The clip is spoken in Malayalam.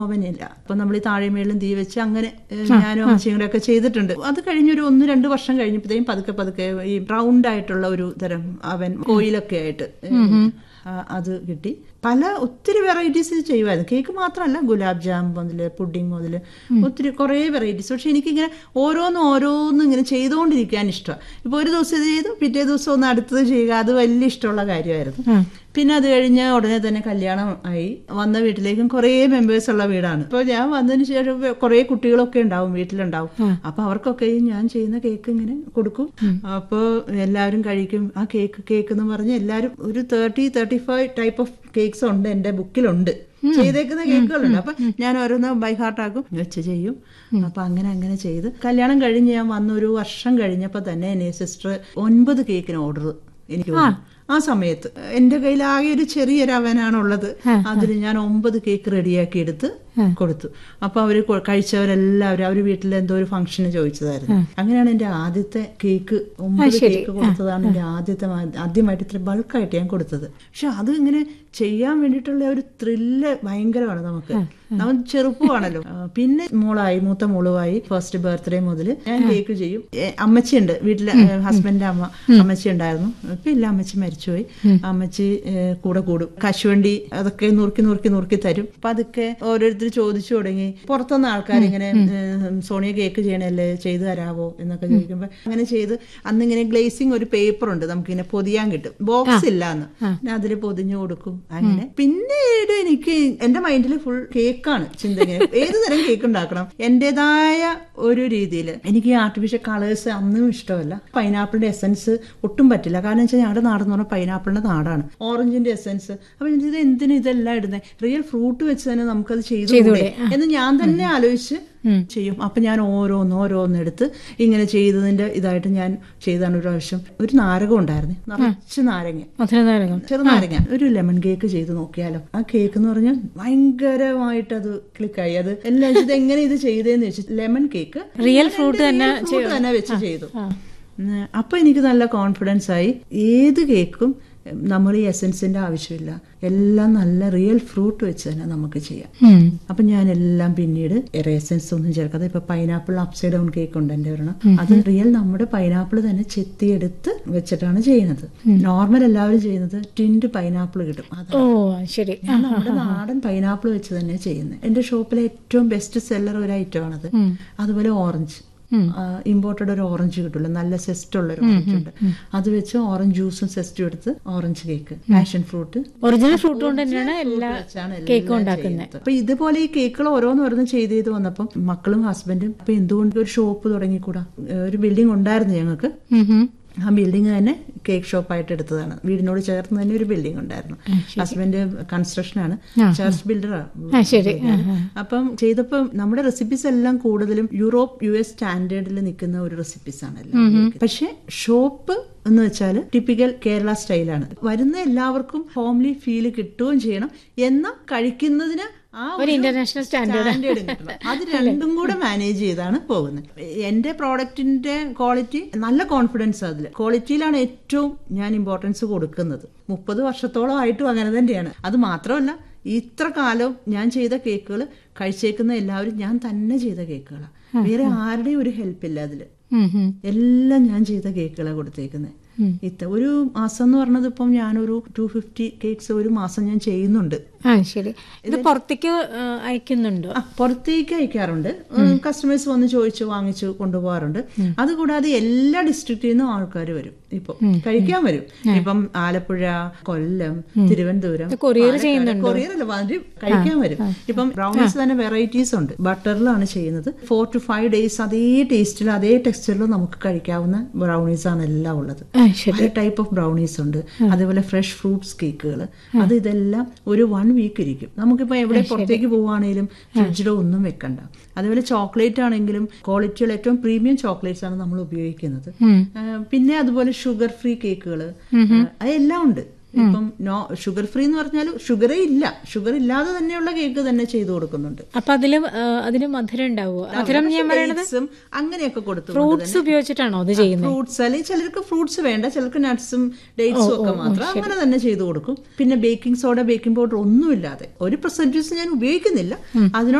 ഓവനില്ല അപ്പൊ നമ്മൾ ഈ താഴെ മേളിലും തീ വെച്ച് അങ്ങനെ ഏഹ്, ഞാനും അമ്മച്ചിയും കൂടെ ഒക്കെ ചെയ്തിട്ടുണ്ട് അത് കഴിഞ്ഞൊരു ഒന്ന് രണ്ട് വർഷം കഴിഞ്ഞപ്പോഴത്തേക്കും പതുക്കെ പതുക്കെ ഈ റൗണ്ട് ആയിട്ടുള്ള ഒരു തരം അവൻ കോയിലൊക്കെ ആയിട്ട് ഏഹ്, ആ, അത് കിട്ടി പല ഒത്തിരി വെറൈറ്റീസ് ചെയ്യുമായിരുന്നു കേക്ക് മാത്രമല്ല ഗുലാബ് ജാം മുതല് പുഡിംഗ് മുതല് ഒത്തിരി കുറേ വെറൈറ്റീസ് പക്ഷെ എനിക്കിങ്ങനെ ഓരോന്നും ഓരോന്നും ഇങ്ങനെ ചെയ്തുകൊണ്ടിരിക്കാൻ ഇഷ്ടമാണ് ഇപ്പോൾ ഒരു ദിവസം ഇത് ചെയ്തു പിറ്റേ ദിവസം ഒന്ന് അടുത്തത് ചെയ്യുക അത് വലിയ ഇഷ്ടമുള്ള കാര്യമായിരുന്നു പിന്നെ അത് കഴിഞ്ഞ് ഉടനെ തന്നെ കല്യാണം ആയി വന്ന വീട്ടിലേക്കും കുറേ മെമ്പേഴ്സ് ഉള്ള വീടാണ് അപ്പോൾ ഞാൻ വന്നതിന് ശേഷം കുറേ കുട്ടികളൊക്കെ ഉണ്ടാവും വീട്ടിലുണ്ടാവും അപ്പൊ അവർക്കൊക്കെ ഈ ഞാൻ ചെയ്യുന്ന കേക്ക് ഇങ്ങനെ കൊടുക്കും അപ്പോൾ എല്ലാവരും കഴിക്കും ആ കേക്ക് കേക്ക് എന്ന് പറഞ്ഞ് എല്ലാവരും ഒരു thirty thirty five type of cakes ഉണ്ട് എൻ്റെ ബുക്കിലുണ്ട് ചെയ്തേക്കുന്ന കേക്കുകളുണ്ട് അപ്പൊ ഞാൻ ഓരോന്ന് ബൈ ഹാർട്ടാക്കും വെച്ച് ചെയ്യും അപ്പൊ അങ്ങനെ അങ്ങനെ ചെയ്ത് കല്യാണം കഴിഞ്ഞ് ഞാൻ വന്ന ഒരു വർഷം കഴിഞ്ഞപ്പോ തന്നെ എന്നെ സിസ്റ്റർ ഒൻപത് കേക്കിന് ഓർഡർ എനിക്ക് വന്നു. ആ സമയത്ത് എന്റെ കയ്യിൽ ആകെ ഒരു ചെറിയൊരു അവനാണുള്ളത് അതിൽ ഞാൻ ഒമ്പത് കേക്ക് റെഡിയാക്കി എടുത്ത് കൊടുത്തു അപ്പൊ അവര് കൊ- കഴിച്ചവരെല്ലാവരും അവര് വീട്ടിൽ എന്തോ ഒരു ഫംഗ്ഷന് ചോദിച്ചതായിരുന്നു അങ്ങനെയാണ് എന്റെ ആദ്യത്തെ കേക്ക് ഒമ്പത് കേക്ക് കൊടുത്തതാണ് എന്റെ ആദ്യത്തെ മാ- ആദ്യമായിട്ട് ഇത്ര ബൾക്കായിട്ട് ഞാൻ കൊടുത്തത് പക്ഷെ അത് ഇങ്ങനെ ചെയ്യാൻ വേണ്ടിയിട്ടുള്ള ഒരു ത്രില്ല് ഭയങ്കരമാണ് നമുക്ക് നമ്മൾ ചെറുപ്പമാണല്ലോ ആ, പിന്നെ മോളായി മൂത്ത മോളുമായി ഫസ്റ്റ് ബർത്ത്ഡേ മുതൽ ഞാൻ കേക്ക് ചെയ്യും ഏ, അമ്മച്ചിയുണ്ട് വീട്ടിലെ ഹസ്ബൻഡിന്റെ അമ്മ അമ്മച്ചി ഉണ്ടായിരുന്നു ഇപ്പൊ ഇല്ല അമ്മച്ചി മരിച്ചുപോയി അമ്മച്ചി ഏ, കൂടെ കൂടും കശുവണ്ടി അതൊക്കെ നുറുക്കി നുറുക്കി നുറുക്കി തരും അപ്പൊ അതൊക്കെ ഓരോരുത്തർ ചോദിച്ചു തുടങ്ങി പുറത്തുനിന്ന് ആൾക്കാർ ഇങ്ങനെ സോണിയ കേക്ക് ചെയ്യണല്ലേ ചെയ്തു തരാവോ എന്നൊക്കെ ചോദിക്കുമ്പോ അങ്ങനെ ചെയ്ത് അന്നിങ്ങനെ ഗ്ലേസിങ് ഒരു പേപ്പർ ഉണ്ട് നമുക്കിങ്ങനെ പൊതിയാൻ കിട്ടും ബോക്സ് ഇല്ല എന്ന് ഞാൻ അതിൽ പൊതിഞ്ഞു കൊടുക്കും അങ്ങനെ പിന്നീട് എനിക്ക് എന്റെ മൈൻഡിൽ ഫുൾ കേക്കാണ് ചിന്ത ഇങ്ങനെ ഏത് തരം കേക്ക് ഉണ്ടാക്കണം എന്റേതായ ഒരു രീതിയിൽ എനിക്ക് ഈ ആർട്ടിഫിഷ്യൽ കളേഴ്സ് അന്നും ഇഷ്ടമല്ല പൈനാപ്പിളിന്റെ എസൻസ് ഒട്ടും പറ്റില്ല കാരണം വെച്ചാൽ ഞങ്ങളുടെ നാടെന്ന് പറഞ്ഞാൽ പൈനാപ്പിളിന്റെ നാടാണ് ഓറഞ്ചിന്റെ എസൻസ് അപ്പൊ ഞാൻ ഇത് എന്തിനു ഇതെല്ലാം ഇടുന്നത് റിയൽ ഫ്രൂട്ട് വെച്ച് തന്നെ നമുക്കത് ചെയ്തു എന്ന് ഞാൻ തന്നെ ആലോചിച്ച് ചെയ്യും അപ്പൊ ഞാൻ ഓരോന്ന് ഓരോന്ന് എടുത്ത് ഇങ്ങനെ ചെയ്തതിന്റെ ഇതായിട്ട് ഞാൻ ചെയ്താണ് ഒരു പ്രാവശ്യം ഒരു നാരകം ഉണ്ടായിരുന്നു നിറച്ച് നാരങ്ങ മധുരനാരകം ചെറുനാരങ്ങ ഒരു ലെമൺ കേക്ക് ചെയ്ത് നോക്കിയാലോ ആ കേക്ക് എന്ന് പറഞ്ഞാൽ ഭയങ്കരമായിട്ട് അത് ക്ലിക്കായി അത് എല്ലാം ഇത് എങ്ങനെ ഇത് ചെയ്തേന്ന് വെച്ചു ലെമൺ കേക്ക് റിയൽ ഫ്രൂട്ട് തന്നെ ഫ്രൂട്ട് തന്നെ വെച്ച് ചെയ്തു ഉം, അപ്പൊ എനിക്ക് നല്ല കോൺഫിഡൻസ് ആയി ഏത് കേക്കും നമ്മൾ ഈ എസൻസിന്റെ ആവശ്യമില്ല എല്ലാം നല്ല റിയൽ ഫ്രൂട്ട് വെച്ച് തന്നെ നമുക്ക് ചെയ്യാം ഉം. അപ്പൊ ഞാൻ എല്ലാം പിന്നീട് എസൻസ് ഒന്നും ചേർക്കാതെ ഇപ്പൊ പൈനാപ്പിൾ അപ്സൈഡ് ഡൗൺ കേക്ക് ഉണ്ട് എന്റെ ഒരെണ്ണം അത് റിയൽ നമ്മുടെ പൈനാപ്പിൾ തന്നെ ചെത്തിയെടുത്ത് വെച്ചിട്ടാണ് ചെയ്യുന്നത് നോർമൽ എല്ലാവരും ചെയ്യുന്നത് ടിൻഡ് പൈനാപ്പിൾ കിട്ടും അത് ഓ ശരി ഞാൻ നമ്മുടെ നാടൻ പൈനാപ്പിൾ വെച്ച് തന്നെ ചെയ്യുന്നത് എന്റെ ഷോപ്പിലെ ഏറ്റവും ബെസ്റ്റ് സെല്ലർ ഒരു ഐറ്റം ആണത് അതുപോലെ ഓറഞ്ച് ഇമ്പോർട്ടഡ് ഒരു ഓറഞ്ച് കിട്ടുമല്ലോ നല്ല സെസ്റ്റ് ഉള്ള ഒരു ഓറഞ്ച് ഉണ്ട് അത് വെച്ച് ഓറഞ്ച് ജ്യൂസും സെസ്റ്റും എടുത്ത് orange cake passion fruit original fruit കൊണ്ട് തന്നെയാണ് എല്ലാ വെച്ചാണ് എല്ലാം കേക്കും ഉണ്ടാക്കുന്നത് ചെയ്യുന്നത്. അപ്പൊ ഇതുപോലെ ഈ കേക്കുകൾ ഓരോന്ന് ഓരോന്ന് ചെയ്ത് ചെയ്ത് വന്നപ്പം മക്കളും ഹസ്ബൻഡും അപ്പൊ എന്തുകൊണ്ട് ഒരു ഷോപ്പ് തുടങ്ങിക്കൂടാ ഏഹ് ഒരു ബിൽഡിംഗ് ഉണ്ടായിരുന്നു ഞങ്ങൾക്ക് ഉം ഉം. ആ ബിൽഡിംഗ് തന്നെ കേക്ക് ഷോപ്പായിട്ട് എടുത്തതാണ് വീടിനോട് ചേർന്ന് തന്നെ ഒരു ബിൽഡിംഗ് ഉണ്ടായിരുന്നു ഹസ്ബൻഡ് കൺസ്ട്രക്ഷനാണ് ചർച്ച് ബിൽഡറാണ് ശരി. അപ്പം ചെയ്തപ്പോൾ നമ്മുടെ റെസിപ്പീസ് എല്ലാം കൂടുതലും യൂറോപ്പ് യു എസ് സ്റ്റാൻഡേർഡിൽ നിൽക്കുന്ന ഒരു റെസിപ്പീസ് ആണ് എല്ലാം പക്ഷെ ഷോപ്പ് എന്ന് വെച്ചാൽ ടിപ്പിക്കൽ കേരള സ്റ്റൈലാണ് വരുന്ന എല്ലാവർക്കും ഹോംലി ഫീല് കിട്ടുകയും ചെയ്യണം എന്നാൽ കഴിക്കുന്നതിന് ആ ഒരു ഇന്റർനാഷണൽ സ്റ്റാൻഡേർഡ് സ്റ്റാൻഡേർഡ് കിട്ടണം അത് രണ്ടും കൂടെ മാനേജ് ചെയ്താണ് പോകുന്നത് എന്റെ പ്രോഡക്റ്റിന്റെ ക്വാളിറ്റി നല്ല കോൺഫിഡൻസ് അതിൽ ക്വാളിറ്റിയിലാണ് ഏറ്റവും ഞാൻ ഇമ്പോർട്ടൻസ് കൊടുക്കുന്നത് മുപ്പത് വർഷത്തോളം ആയിട്ടും അങ്ങനെ തന്നെയാണ് അത് മാത്രമല്ല ഇത്ര കാലം ഞാൻ ചെയ്ത കേക്കുകൾ കഴിച്ചേക്കുന്ന എല്ലാവരും ഞാൻ തന്നെ ചെയ്ത കേക്കുകളാണ് വേറെ ആരുടെയും ഒരു ഹെൽപ്പ് ഇല്ല അതിൽ ഉം ഉം. എല്ലാം ഞാൻ ചെയ്ത കേക്കുകളാണ് കൊടുത്തേക്കുന്നത് ഇത്ത ഒരു മാസം എന്ന് പറഞ്ഞത് ഇപ്പം ഞാനൊരു ടു ഫിഫ്റ്റി കേക്ക്സ് ഒരു മാസം ഞാൻ ചെയ്യുന്നുണ്ട് ആ ശരി ഇത് പുറത്തേക്ക് ആ, അയക്കുന്നുണ്ടോ ആ, പുറത്തേക്ക് അയക്കാറുണ്ട് കസ്റ്റമേഴ്സ് വന്ന് ചോദിച്ചു വാങ്ങിച്ചു കൊണ്ടുപോകാറുണ്ട് അതുകൂടാതെ എല്ലാ ഡിസ്ട്രിക്റ്റിൽ നിന്നും ആൾക്കാർ വരും ഇപ്പൊ കഴിക്കാൻ വരും ഇപ്പം ആലപ്പുഴ കൊല്ലം തിരുവനന്തപുരം കൊറിയർ പാലക്കാട്, കൊറിയർ അല്ല വരും കഴിക്കാൻ വരും ഇപ്പം ബ്രൗണീസ് തന്നെ വെറൈറ്റീസ് ഉണ്ട് ബട്ടറിലാണ് ചെയ്യുന്നത് ഫോർ ടു ഫൈവ് ഡേയ്സ് അതേ ടേസ്റ്റിൽ അതേ ടെക്സ്ചറിലും നമുക്ക് കഴിക്കാവുന്ന ബ്രൗണീസ് ആണ് എല്ലാം ഉള്ളത് ആ ശരി പല ടൈപ്പ് ഓഫ് ബ്രൗണീസ് ഉണ്ട് അതേപോലെ ഫ്രഷ് ഫ്രൂട്ട്സ് കേക്കുകൾ അത് ഇതെല്ലാം ഒരു വൺ വീക്ക് ഇരിക്കും നമുക്കിപ്പോൾ എവിടെ പുറത്തേക്ക് പോവുകയാണെങ്കിലും ഫ്രിഡ്ജിലോ ഒന്നും വെക്കണ്ട അതേപോലെ ചോക്ലേറ്റ് ആണെങ്കിലും ക്വാളിറ്റിയുള്ള ഏറ്റവും പ്രീമിയം ചോക്ലേറ്റ്സ് ആണ് നമ്മൾ ഉപയോഗിക്കുന്നത് ഉം. ആ, പിന്നെ അതുപോലെ ഷുഗർ ഫ്രീ കേക്കുകൾ അതെല്ലാം ഉണ്ട് ഇപ്പം നോ ഷുഗർ ഫ്രീ എന്ന് പറഞ്ഞാൽ ഷുഗറേ ഇല്ല ഷുഗർ ഇല്ലാതെ തന്നെയുള്ള കേക്ക് തന്നെ ചെയ്തു കൊടുക്കുന്നുണ്ട് അപ്പൊ അതില് ആ, അതിന് മധുരം ഉണ്ടാവുമോ മധുരം ഞാൻ പറയണത് Dates ഉം അങ്ങനെയൊക്കെ കൊടുത്തു ഫ്രൂട്ട്സ് ഉപയോഗിച്ചിട്ടാണോ അത് ചെയ്യുന്നത് ഫ്രൂട്ട്സ് അല്ലെങ്കിൽ ചിലർക്ക് ഫ്രൂട്ട്സ് വേണ്ട ചിലർക്ക് നട്ട്സും ഡേറ്റ്സും ഒക്കെ മാത്രം അങ്ങനെ തന്നെ ചെയ്തു കൊടുക്കും പിന്നെ ബേക്കിംഗ് സോഡ ബേക്കിംഗ് പൗഡർ ഒന്നുമില്ലാതെ ഒരു പെർസെൻറ്റേജ് ഞാൻ ഉപയോഗിക്കുന്നില്ല അതിനോട്